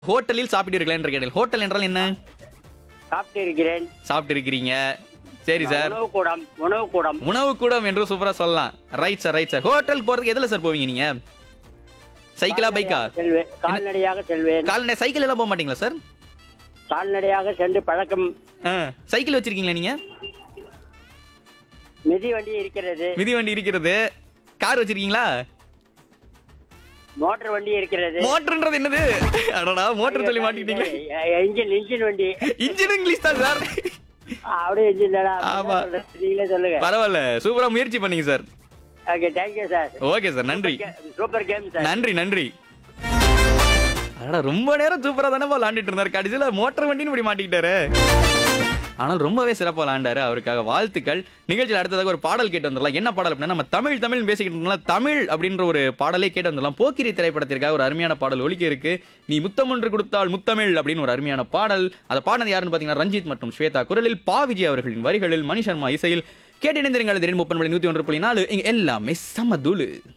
ஹோட்டலில் சாப்பிட்டீர்களா என்று கேட்டேன் ஹோட்டல் என்றால் என்ன சாப்பிட்டு இருக்கிறேன் சாப்பிட்டு இருக்கிறீங்க சரி சார் உணவு கூடம் உணவு கூடம் உணவு கூடம் என்று சூப்பரா சொல்லலாம் right sir right sir hotel போறதுக்கு எதுல சார் போவீங்க நீங்க சைக்கிளா பைக்கா செல்வேன் கால்நடையாக செல்வேன் கால்நடை சைக்கிள் எல்லாம் போக மாட்டீங்களா சார் கால்நடையாக சென்று பழக்கம் ஆ, சைக்கிள் வச்சிருக்கீங்களா நீங்க மிதி வண்டி இருக்கிறது மிதி வண்டி இருக்கிறது கார் வச்சிருக்கீங்களா மோட்டார் வண்டி இருக்கிறது மோட்டர்ன்றது என்னது அடடா மோட்டர் சொல்லி மாட்டிக்கிட்டீங்களே இன்ஜின் இன்ஜின் வண்டி இன்ஜின் இங்கிலீஷ் தான் சார் அப்படியே இன்ஜின் தானா ஆமா. நீங்களே சொல்லுங்க பரவாயில்ல சூப்பரா முயற்சி பண்ணீங்க sir okay thank you sir okay sir நன்றி சூப்பர் கேம் சார் நன்றி நன்றி அடடா ரொம்ப நேரம் சூப்பரா தானே விளாண்டுட்டு இருந்தாரு கடைசியில மோட்டர் வண்டின்னு இப்படி மாட்டிக்கிட்டாரு ஆனால் ரொம்பவே சிறப்பா விளாண்டாரு அவருக்காக வாழ்த்துக்கள் நிகழ்ச்சியில் அடுத்ததாக ஒரு பாடல் கேட்டு வந்துடலாம் என்ன பாடல் அப்படின்னா நம்ம தமிழ் தமிழ் பேசிக்கிட்டு இருந்தோம்ல தமிழ் அப்படின்ற ஒரு பாடலே கேட்டு வந்துடலாம் போக்கிரி திரைப்படத்திற்காக ஒரு அருமையான பாடல் ஒலிக்க இருக்கு நீ முத்தம் ஒன்று கொடுத்தால் முத்தமிழ் அப்படின்னு ஒரு அருமையான பாடல் அதை பாடினது யாருன்னு பார்த்தீங்கன்னா ரஞ்சித் மற்றும் ஸ்வேதா குரலில் பா விஜய் அவர்களின் வரிகளில் மணி சர்மா இசையில் கேட்டு இணைந்திருங்கள் திடீர் முப்பன் நூத்தி ஒன்று புள்ளி நாலு இங்க எல்லாமே சமதுலு